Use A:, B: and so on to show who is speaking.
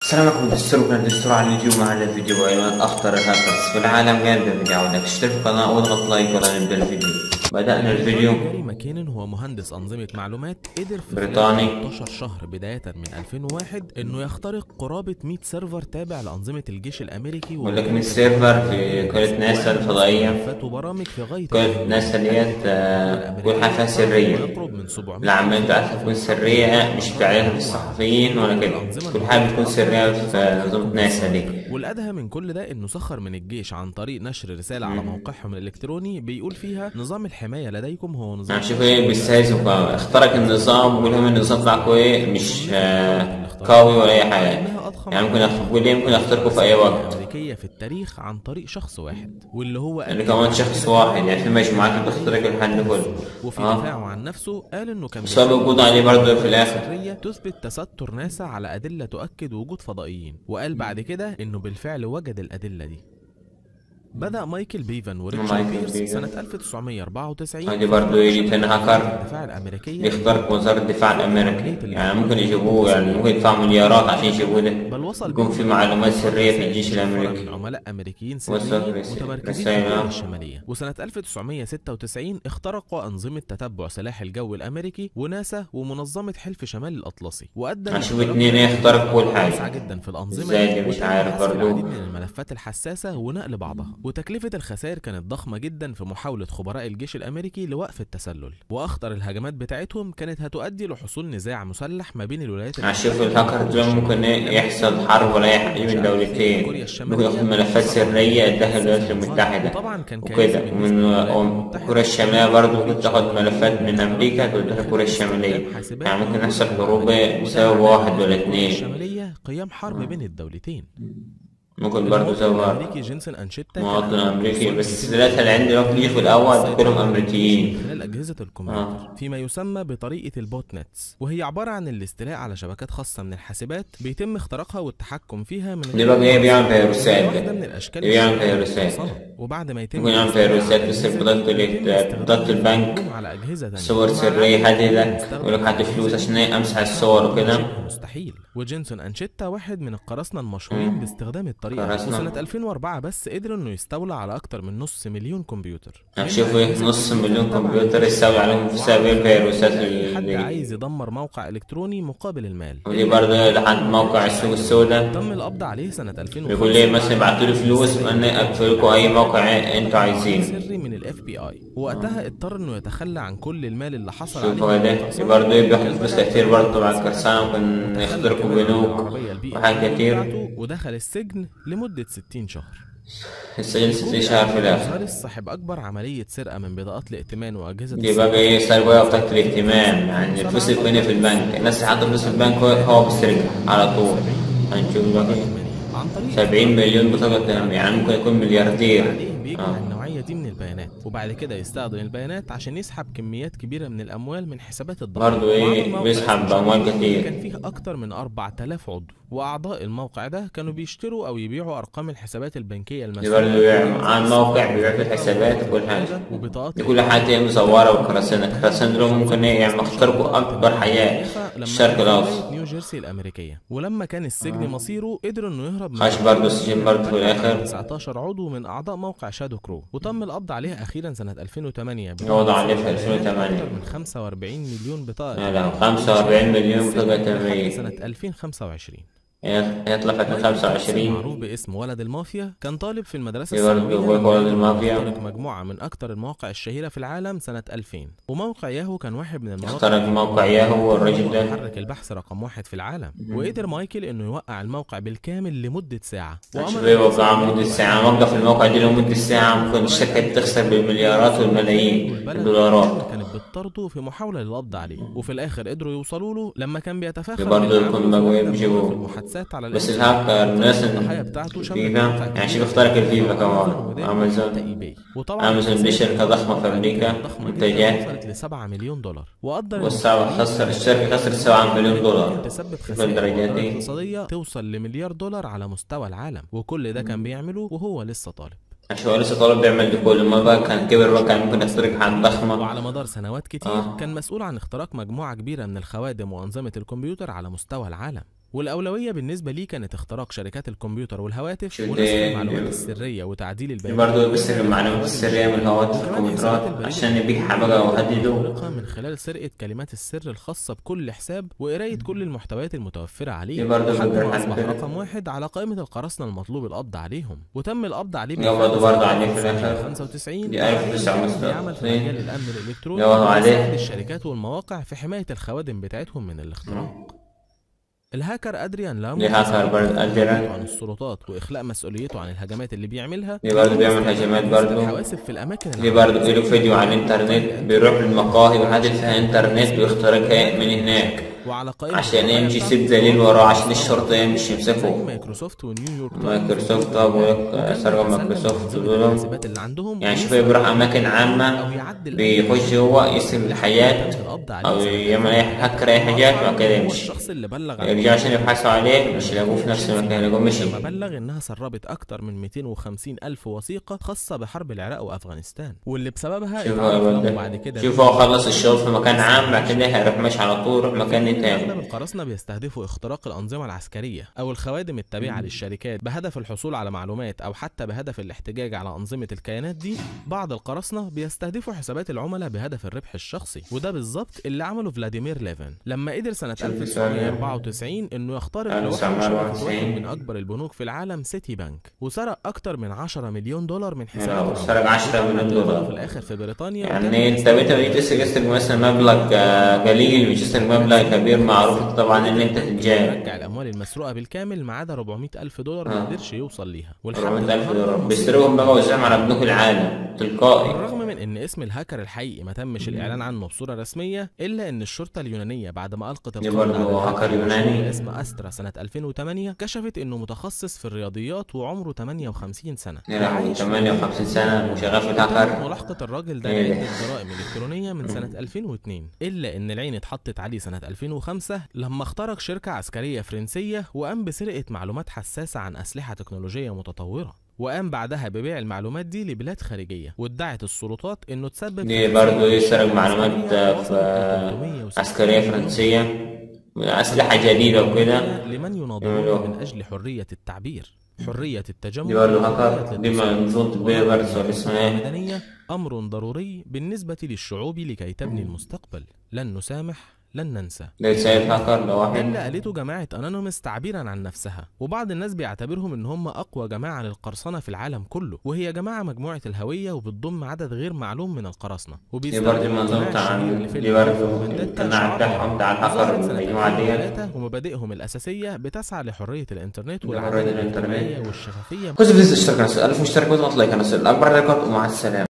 A: السلام عليكم دستور كان دستور على اليوتيوب معنا الفيديو بعنوان أخطر الهاكرز في العالم قال بدعونك اشترك في القناة واضغط لايك ولا نبدأ الفيديو بدأنا الفيديو
B: جاري ماكينن هو مهندس أنظمة معلومات قدر في
A: بريطاني.
B: خلال 13 شهر بداية من 2001 إنه يخترق قرابة 100 سيرفر تابع لأنظمة الجيش الأمريكي
A: ولكن السيرفر في قناة ناسا الفضائية
B: ملفات وبرامج في غاية
A: قناة ناسا ديت آه، تكون حاجة سرية
B: يقرب من 700
A: العملية بتاعتها تكون سرية مش بتعلنها للصحفيين ولا كده كل حاجة بتكون سرية في منظومة ناسا دي
B: والأدهى من كل ده إنه سخر من الجيش عن طريق نشر رسالة على موقعهم الإلكتروني بيقول فيها نظام الحماية لديكم هو نظام
A: يعني شوف ايه بيستهزئوا بقى. اخترق النظام بيقول لهم النظام بتاعكم ايه مش آه، قوي ولا اي حاجة يعني ممكن يخ- بيقول ايه ممكن يخترقوا في اي وقت
B: الأمريكية في التاريخ عن طريق شخص واحد واللي هو
A: اللي كمان شخص واحد يعني في مجموعات بتخترق الحل كله
B: وفي
A: اه
B: دفاعه عن نفسه قال انه كان
A: بس هو موجود عليه برضه في الاخر
B: سرية تثبت تستر ناسا على أدلة تؤكد وجود فضائيين وقال بعد كده إنه بالفعل وجد الأدلة دي بدأ مايكل بيفن وريتشارد
A: مايكل
B: بيرس
A: بيفن.
B: سنة 1994
A: هذه برضه يجي تاني هاكر
B: الدفاع الأمريكية
A: بيخترق وزارة الدفاع الأمريكي يعني ممكن يجيبوه يعني ممكن يدفعوا مليارات عشان يجيبوه ده
B: بل وصل
A: يكون في معلومات سرية في الجيش
B: سفراء
A: الأمريكي
B: من عملاء أمريكيين
A: وصل
B: سريين
A: رس-
B: متمركزين في
A: رسائل،
B: كوريا
A: آه.
B: الشمالية وسنة 1996 اخترقوا أنظمة تتبع سلاح الجو الأمريكي وناسا ومنظمة حلف شمال الأطلسي وأدى
A: هشوف
B: لاختراق
A: اتنين ايه اخترقوا كل
B: واسعة
A: حاجة
B: جدا في الأنظمة
A: ازاي دي مش
B: وتم
A: عارف
B: حذف
A: برضو.
B: العديد من الملفات الحساسة ونقل بعضها وتكلفة الخسائر كانت ضخمة جدا في محاولة خبراء الجيش الأمريكي لوقف التسلل وأخطر الهجمات بتاعتهم كانت هتؤدي لحصول نزاع مسلح ما بين الولايات
A: هشوف الهاكر دول ممكن ايه يحصل حرب ولا اي حاجة بين دولتين ممكن ياخد ملفات سرية اداها الولايات المتحدة
B: وطبعا كان
A: وكده
B: كارثي
A: ومن
B: بالنسبة للولايات
A: ومن
B: المتحدة.
A: كوريا الشمالية برضه ممكن تاخد ملفات من أمريكا توديها كوريا الشمالية يعني ممكن يحصل حروب بسبب واحد ولا اتنين
B: الشمالية قيام حرب بين الدولتين
A: ممكن برضه
B: المواطن
A: سبب
B: الأمريكي جينسون أنشيتا كان
A: مواطن
B: عنده
A: أمريكي
B: وصول
A: بس
B: يتم
A: الثلاثة اللي عندي دلوقتي يجوا في الأول كلهم أمريكيين
B: خلال أجهزة الكمبيوتر فيما يسمى بطريقة البوت نتس وهي عبارة عن الاستيلاء على شبكات خاصة من الحاسبات بيتم اختراقها والتحكم فيها من
A: دي بقى ايه بيعمل فيروسات
B: واحدة
A: ده
B: من الأشكال
A: بيعمل
B: الشائعة
A: فيروسات.
B: للمواصلة. وبعد ما يتم
A: ممكن يعمل فيروسات بس بضغط ال- بضغط البنك
B: على أجهزة تانية.
A: صور سرية هذه ده يقول لك هات فلوس عشان إيه امسح الصور وكده
B: شبه مستحيل وجينسون انشيتا واحد من القراصنه المشهورين باستخدام الطريقه دي.
A: قراصنة.
B: وسنه 2004 بس قدر انه يستولى على اكتر من نص مليون كمبيوتر
A: شوفوا ايه نص مليون كمبيوتر يستولي عليهم بسبب الفيروسات
B: أي حد
A: اللي
B: عايز يدمر موقع الكتروني مقابل المال
A: ودي برضه لحد موقع السوق السوداء
B: تم القبض عليه سنه 2005
A: بيقول لي مثلا ابعتوا لي فلوس وانا اقفل لكم اي موقع انتوا عايزينه
B: سري من الاف بي اي وقتها اضطر انه يتخلى عن كل المال اللي حصل
A: شوفوا
B: عليه
A: ده برضه ايه بياخد فلوس كتير برضه مع الكرسانة ممكن يخترقوا بنوك
B: العربية البي
A: وحاجات كتير
B: بتاعته ودخل السجن لمده 60 شهر
A: السجن ست شهر في الاخر
B: فارس صاحب اكبر عمليه سرقه من بطاقات الائتمان واجهزه
A: دي بقى ايه صار بقى بتاعت الاهتمام يعني الفلوس اللي هنا في البنك الناس اللي حاطه فلوس في البنك هو- هو بيسرقها على طول هنشوف بقى إيه.
B: عن طريق
A: 70 مليون بطاقة يعني ممكن يكون ملياردير
B: عليه بيجمع
A: آه.
B: النوعية دي من البيانات وبعد كده يستخدم البيانات عشان يسحب كميات كبيرة من الأموال من حسابات الضرائب
A: برضه إيه،
B: وعمل موقع
A: بيسحب
B: اسمه
A: أموال
B: شبكة
A: كتير.
B: كان فيه أكتر من 4000 عضو وأعضاء الموقع ده كانوا بيشتروا أو يبيعوا أرقام الحسابات البنكية
A: دي
B: المسؤولة
A: برضه بيع عن موقع بيبيع في الحسابات وكل حاجة
B: وبطاقات
A: دي كل حاجة ايه مزورة وكراسنة الكراسنة دول ممكن ايه يعني اخترقوا أكبر حياة
B: لما
A: الشرق
B: كان في
A: الأوسط
B: ولاية نيو جيرسي الأمريكية ولما كان السجن مصيره قدر إنه يهرب من
A: خش برضه السجن برضه في الآخر
B: 19 عضو من أعضاء موقع شادو كرو وتم القبض عليه أخيرا سنة 2008
A: وضع عليه في 2008
B: أكتر من 45 مليون بطاقة
A: يا لهوي 45 مليون بطاقة
B: لحد
A: تمرين
B: سنة 2025
A: يطلع في 2025
B: معروف باسم ولد المافيا كان طالب في المدرسة
A: في برضه
B: الثانوية
A: بيقول ولد المافيا.
B: اخترق مجموعة من أكتر المواقع الشهيرة في العالم سنة 2000 وموقع ياهو كان واحد من المواقع
A: اخترق موقع ياهو والراجل ده
B: محرك البحث رقم واحد في العالم وقدر مايكل انه يوقع الموقع بالكامل لمدة ساعة
A: شوف ايه وقع مدة ساعة وقف الموقع دي لمدة ساعة ممكن الشركة بتخسر بالمليارات والملايين
B: والبلد
A: الدولارات
B: كانت بتطارده في محاولة للقبض عليه وفي الآخر قدروا يوصلوا له لما كان بيتفاخر
A: برضه
B: بالعمل
A: يكون
B: في
A: بقى
B: مقدم
A: بيجيبوه.
B: في المحادثات على
A: بس
B: الإنترنت.
A: الهاكر الناس
B: الضحايا بتاعته شملت
A: فيفا
B: مدفع
A: يعني شوف
B: كبير
A: اخترق الفيفا
B: وده
A: كمان
B: زي
A: امازون
B: ايباي وطبعا
A: امازون دي شركة ضخمة في امريكا
B: ضخمة جدا
A: منتجات
B: وصلت ل 7 مليون دولار وقدر إن
A: والسبعة خسر الشركة خسرت 7 مليون دولار
B: تسبب
A: شوف
B: خسائر
A: الدرجات
B: وضرائب
A: دي
B: اقتصادية توصل لمليار دولار على مستوى العالم وكل ده كان بيعمله وهو لسه طالب
A: عشان هو لسه طالب بيعمل ده كله ما بقى كان كبر بقى كان ممكن يخترق حاجات ضخمة
B: وعلى مدار سنوات كتير
A: آه.
B: كان مسؤول عن اختراق مجموعة كبيرة من الخوادم وأنظمة الكمبيوتر على مستوى العالم والأولوية بالنسبة ليه كانت اختراق شركات الكمبيوتر والهواتف
A: شو
B: ونسخ
A: ده-
B: المعلومات
A: ده-
B: السرية وتعديل
A: دي
B: البيانات
A: برضه بيسرق المعلومات السرية من الهواتف الكمبيوترات عشان يبيعها بقى ويهددوه
B: يخترقها من خلال سرقة كلمات السر الخاصة بكل حساب وقراية كل المحتويات المتوفرة عليه
A: دي برضه
B: لحد
A: فكرة
B: ما أصبح
A: حلوة.
B: رقم واحد على قائمة القراصنة المطلوب القبض عليهم وتم القبض عليه
A: قبضوا برضه عليه في الآخر.
B: 95
A: دي 1995.
B: بيعمل في مجال الأمن الإلكتروني
A: قبضوا عليه.
B: ويساعد الشركات والمواقع في حماية الخوادم بتاعتهم من الاختراق الهاكر أدريان لامو
A: دي هاكر برضه أدريان.
B: عن السلطات وإخلاء مسؤوليته عن الهجمات اللي بيعملها
A: دي برضه بيعمل هجمات برضه
B: الحواسب في الأماكن
A: دي برضه له فيديو على الإنترنت بيروح للمقاهي والحاجات اللي فيها إنترنت ويخترقها من هناك
B: وعلى قائمة
A: عشان
B: الضحايا
A: يمشي
B: بتاعته
A: يسيب دليل وراه عشان الشرطة يمشي
B: زي
A: يمسكه
B: مايكروسوفت ونيويورك تايمز
A: مايكروسوفت طب
B: وكان
A: سرقوا
B: بيتسلم
A: مايكروسوفت
B: أنظمة
A: دول
B: الحاسبات اللي عندهم
A: يعني شوف
B: ويسرق
A: بيروح أماكن
B: أو
A: عامة
B: يعدل
A: بيخش هو يسرق الحياة
B: القبض عليه
A: أو
B: سنة
A: يعمل أي هكر أي حاجات وبعد كده
B: هو
A: يمشي
B: الشخص اللي بلغ عن
A: يرجعوا عشان يبحثوا عليه مش يلاقوه في نفس المكان يلاقوه مشي
B: لما بلغ انها سربت اكتر من 250 الف وثيقه خاصه بحرب العراق وافغانستان واللي بسببها
A: شوف
B: اتعرف
A: هو
B: لامو
A: ده.
B: بعد كده
A: شوف هو خلص الشغل في مكان عام بعد كده هيروح ماشي على طول يروح مكان
B: اغلب
A: تاني
B: القراصنه بيستهدفوا اختراق الانظمه العسكريه او الخوادم التابعه للشركات بهدف الحصول على معلومات او حتى بهدف الاحتجاج على انظمه الكيانات دي بعض القراصنه بيستهدفوا حسابات العملاء بهدف الربح الشخصي وده بالظبط اللي عمله فلاديمير ليفن لما قدر سنه
A: شوف
B: 1994 انه يخترق لوحده
A: 1994
B: شبكه واحد من اكبر البنوك في العالم سيتي بنك وسرق اكتر من 10 مليون دولار من حسابات
A: يعني
B: العملاء.
A: سرق 10 مليون
B: في
A: دولار
B: الاخر في بريطانيا
A: يعني انت بنت بقيت تسرق تسرق مثلا مبلغ آه، قليل مش تسرق مبلغ كبير معروف طبعا ان انت تتجاهل
B: رجع الاموال المسروقه بالكامل ما عدا 400 الف دولار ما
A: آه.
B: قدرش يوصل ليها والحمد
A: 400 ألف
B: لله
A: دولار بيسرقهم بقى ويوزعهم على بنوك العالم تلقائي
B: بالرغم من ان اسم الهاكر الحقيقي ما تمش الاعلان عنه بصوره رسميه الا ان الشرطه اليونانيه بعد ما القت
A: دي
B: القبض
A: برضه
B: على
A: هاكر
B: الهاكر
A: يوناني.
B: اسم استرا سنه 2008 كشفت انه متخصص في الرياضيات وعمره 58 سنه
A: يا لهوي
B: وعايش في
A: 58 سنة وشغال في هاكر
B: ملاحقة الراجل ده
A: إيه ده؟
B: لعدة جرائم إلكترونية من سنة 2002 إلا إن العين اتحطت عليه سنة 2005 لما اخترق شركة عسكرية فرنسية وقام بسرقة معلومات حساسة عن أسلحة تكنولوجية متطورة وقام بعدها ببيع المعلومات دي لبلاد خارجية وادعت السلطات إنه تسبب
A: دي
B: في
A: برضه
B: خسائر
A: يسرق معلومات
B: عسكرية
A: في
B: وصلت ل 360
A: عسكرية فرنسية أسلحة جديدة وكده
B: لمن
A: يعملوها.
B: يناضلون من أجل حرية التعبير حرية التجمع
A: دي برضه
B: وحرية
A: هاكر دي
B: الاتصال.
A: منظومة طبية برضه ولا اسمها ايه
B: المدنية أمر ضروري بالنسبة للشعوب لكي تبني المستقبل لن نسامح لن ننسى
A: ده يسيد هاكر ده
B: اللي
A: واحد
B: قالته جماعة أنونيمس تعبيرا عن نفسها وبعض الناس بيعتبرهم إن هم أقوى جماعة للقرصنة في العالم كله وهي جماعة مجموعة الهوية وبتضم عدد غير معلوم من القراصنة
A: دي برضه المنظومة بتاع دي برضه القناع بتاعهم بتاع الهاكر المجموعة ديت
B: ومبادئهم الأساسية بتسعى لحرية الإنترنت
A: لحرية
B: والعدالة
A: الإنترنت.
B: الاجتماعية والشفافية
A: خذ بليز اشترك على الألف مشترك واضغط لايك على الأكبر لايكات ومع السلامة